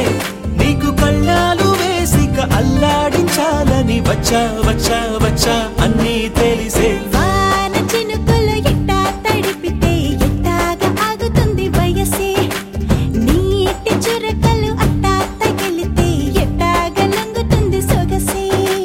నీకు కళ్ళాలు వేసిక అల్లాడించాలని వచ్చా వచ్చా వచ్చా అన్నీ తెలిసే వాన చినుకులు ఎట్టా తడిపితే ఎట్టాగా ఆగుతుంది వయసే నీటి చురకలు అట్టా తగిలితే ఎట్టాగా లొంగుతుంది సొగసే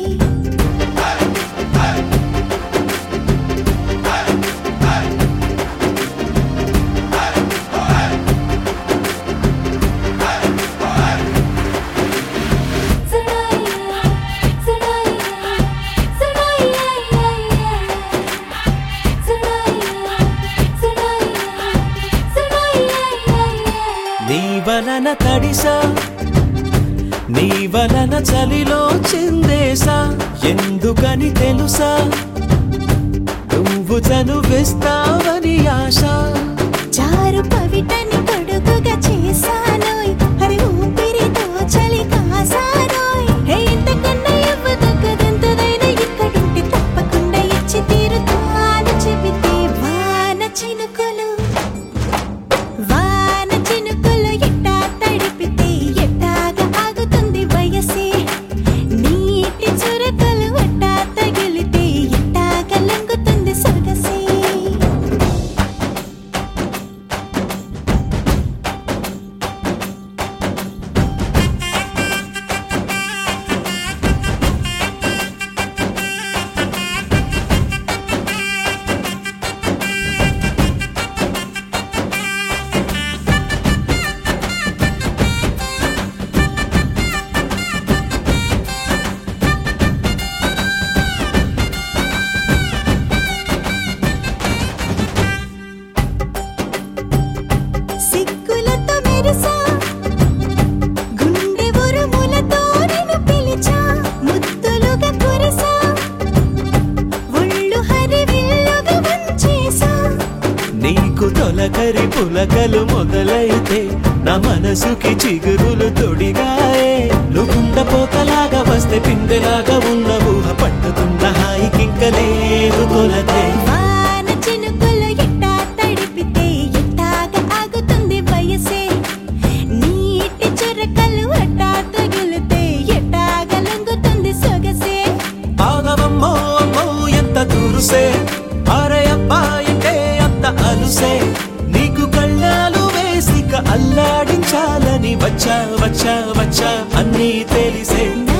నీ వలన తడిసా నీ వలన చలిలో చిందేసా ఎందుకని తెలుసా నువ్వు చనువిస్తావని ఆశ చారు పవిటని కొడుకుగా చేశానోయ్ హరి ఊపిరితో చలి కాసానోయ్ హే ఇంతకన్నా ఇవ్వదగ్గదెంతదైనా ఇక్కడుంటే తప్పకుండా ఇచ్చి తీరుతాను చెబితే వాన చినుకులు వాన చినుకులు ఎట్టా తడిపితే ఎట్టాగా ఆగుతుంది వయసే నీటి చురకలు ఎట్టా తగిలితే ఎట్టాగా లొంగుతుంది సొగసే సిగ్గులతో మెరిసా గుండె ఉరుములతో నిన్ను పిలిచా ముద్దులుగా కురిసా ఒళ్ళు హరివిల్లుగా వంచేసా నీకు తొలకరి పులకలు మొదలైతే నా మనసుకి చిగురులు తొడిగాయే నువ్వుండ పోతలాగా వస్తే పిందెలాగా ఉన్న ఊహ పట్టుతున్న హాయికింక లేదు కొలతే వాన చినుకులు ఎట్టా తడిపితే ఎట్టాగా ఆగుతుంది వయసే నీటి చురకలు అట్టా తగిలితే ఎట్టాగా లొంగుతుంది సొగసే ఆగవమ్మో అమ్మో ఎంత దూరుసే అరే అబ్బాయికే అంత అలుసే నీకు కళ్ళాలు వేసిక అల్లాడించాలని వచ్చా వచ్చా వచ్చా అన్నీ తెలిసే